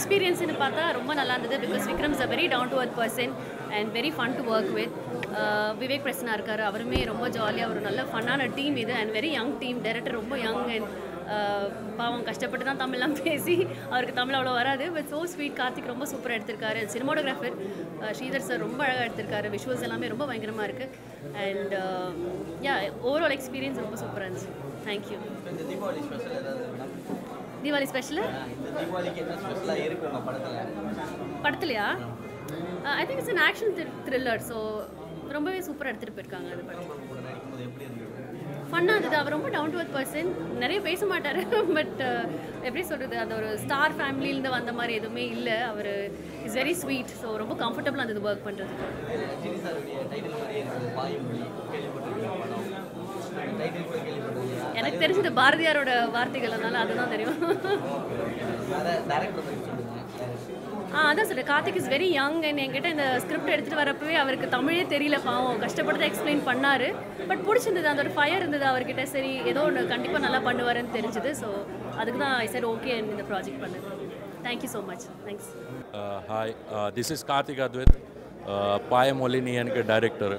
எக்ஸ்பீரியன்ஸ்னு பார்த்தா ரொம்ப நல்லா இருந்தது because Vikram is a very down to earth person and very fun to work with Vivek Prasanna இருக்கார் அவருமே ரொம்ப ஜாலியாக ஒரு நல்ல ஃபன்னான டீம் இது and very young team director ரொம்ப யங் அண்ட் பாவம் கஷ்டப்பட்டு தான் தமிழ்லாம் பேசி அவருக்கு தமிழ் அவ்வளோ வராது பட் ஸோ ஸ்வீட் கார்த்திக் ரொம்ப சூப்பராக எடுத்திருக்காரு சினிமாட்டோகிராஃபர் ஸ்ரீதர் சார் ரொம்ப அழகாக எடுத்திருக்காரு விஷுவல்ஸ் எல்லாமே ரொம்ப பயங்கரமாக இருக்குது அண்ட் யா ஓவரால் எக்ஸ்பீரியன்ஸ் ரொம்ப சூப்பராக இருந்துச்சு தேங்க்யூ இந்த தீபாவளி ஸ்பெஷல் ஏதாவது மேடம் தீபாவளி ஸ்பெஷலு இந்த தீபாவளிக்கு என்ன ஸ்பெஷலாக இருக்கு உங்கள் படத்தில் படத்துலையா I think it's an action thriller so ரொம்பவே சூப்பராக எடுத்துகிட்டு போயிருக்காங்க அந்த படம் கூட நடிக்கும்போது எப்படி இருந்தது ஃபன்னாக இருந்தது அவர் ரொம்ப டவுன் டு அர்த் பர்சன் நிறைய பேச மாட்டார் பட் எப்படி சொல்கிறது அந்த ஒரு ஸ்டார் ஃபேமிலியிலேருந்து வந்த மாதிரி எதுவுமே இல்லை அவர் இஸ் வெரி ஸ்வீட் ஸோ ரொம்ப கம்ஃபர்டபுளாக இருந்தது ஒர்க் பண்ணுறதுக்கு ஜினி சாருடைய டைட்டில் மாதிரி இருக்குது பாய்மொழி கேள்விப்பட்டிருக்கீங்க படம் டைட்டில் கூட கேள்விப்பட்டிருக்கீங்க எனக்கு தெரிஞ்சது பாரதியாரோட வார்த்தைகள் அதனால அதுதான் தெரியும் அதை டேரக்டர் பற்றி சொல்லுங்கள் ஆ அதான் சொல்கிறேன் Karthik is very young and என்கிட்ட இந்த ஸ்கிரிப்ட் எடுத்துகிட்டு வரப்பவே அவருக்கு தமிழே தெரியல பாவம் கஷ்டப்பட்டு தான் எக்ஸ்பிளைன் பண்ணார் பட் பிடிச்சிருந்தது அந்த ஒரு ஃபயர் இருந்தது அவர்கிட்ட சரி ஏதோ ஒன்று கண்டிப்பாக நல்லா பண்ணுவாருன்னு தெரிஞ்சுது ஸோ அதுக்கு தான் ஐ சைட் ஓகே இந்த ப்ராஜெக்ட் பண்ணது thank you so much thanks Uh, hi, uh, this is Karthik Advait, uh, Payamolini and director.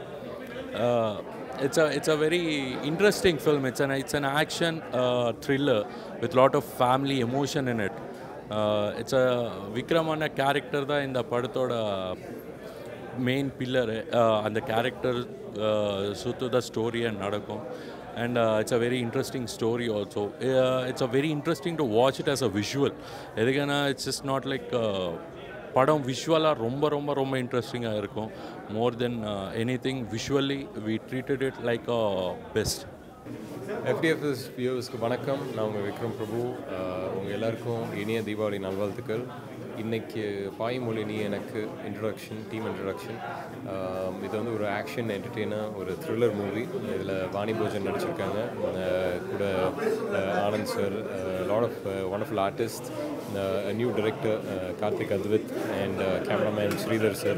Uh, it's a it's a very interesting film. It's an it's an action uh, thriller with lot of family emotion in it. Uh, it's a விக்ரமான character தான் இந்த படத்தோட main pillar அந்த character சுற்று the ஸ்டோரியை நடக்கும் and it's a very interesting story also it's a very interesting to watch it as a visual எதுக்குன்னா it's is not like படம் விஷுவலாக ரொம்ப ரொம்ப ரொம்ப இன்ட்ரெஸ்டிங்காக இருக்கும் more than anything visually we treated it like a best FDFS வியூவர்ஸ்க்கு வணக்கம் நான் உங்கள் விக்ரம் பிரபு அஹ், உங்கள் எல்லாருக்கும் இனிய தீபாவளி நல்வாழ்த்துக்கள் இன்னைக்கு பாய்மொழி நீ எனக்கு இன்ட்ரடக்ஷன் டீம் இன்ட்ரடக்ஷன் இது வந்து ஒரு ஆக்ஷன் என்டர்டெய்னர் ஒரு த்ரில்லர் மூவி இதில் வாணி போஜன் நடிச்சிருக்காங்க அஹ், கூட அஹ், Anand sir lot of wonderful artist new director Karthik Advith and cameraman Sridhar sir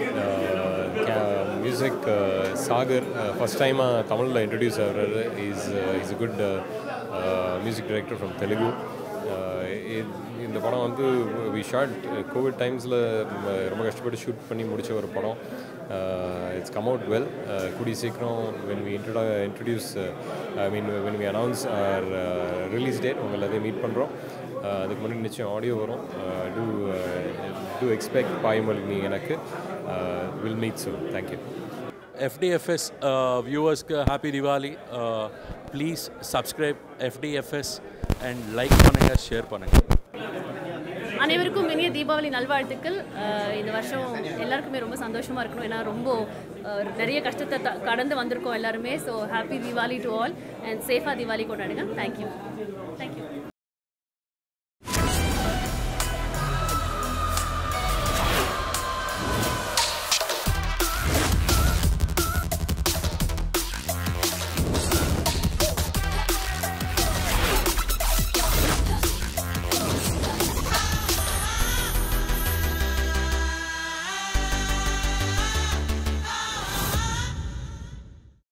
music Sagar first டைமாக தமிழில் இன்ட்ரடியூஸ் ஆகிறாரு is is a good music director from Telugu இந்த படம் வந்து வி ஷார்ட் கோவிட் டைம்ஸில் ரொம்ப கஷ்டப்பட்டு ஷூட் பண்ணி முடித்த ஒரு படம் இட்ஸ் கம் அவுட் வெல் கூடிய சீக்கிரம் when we intro introduce I mean when we announce or release date உங்கள் எல்லாத்தையும் மீட் பண்ணுறோம் அதுக்கு முன்னாடி நிச்சயம் ஆடியோ வரும் டூ டூ எக்ஸ்பெக்ட் பாய்மொழி எனக்கு will meet soon thank you FDFS வியூவர்ஸ்க்கு happy Diwali please subscribe FDFS and like பண்ணுங்கள் ஷேர் பண்ணுங்கள் அனைவருக்கும் இனிய தீபாவளி நல்வாழ்த்துக்கள் அஹ் இந்த வருஷம் எல்லாருக்குமே ரொம்ப சந்தோஷமாக இருக்கணும் ஏன்னா ரொம்ப அஹ், நிறைய கஷ்டத்தை த- கடந்து வந்திருக்கோம் எல்லாருமே so happy Deepavali to all and சேஃபாக தீபாவளி கொண்டாடுங்க தேங்க்யூ தேங்க்யூ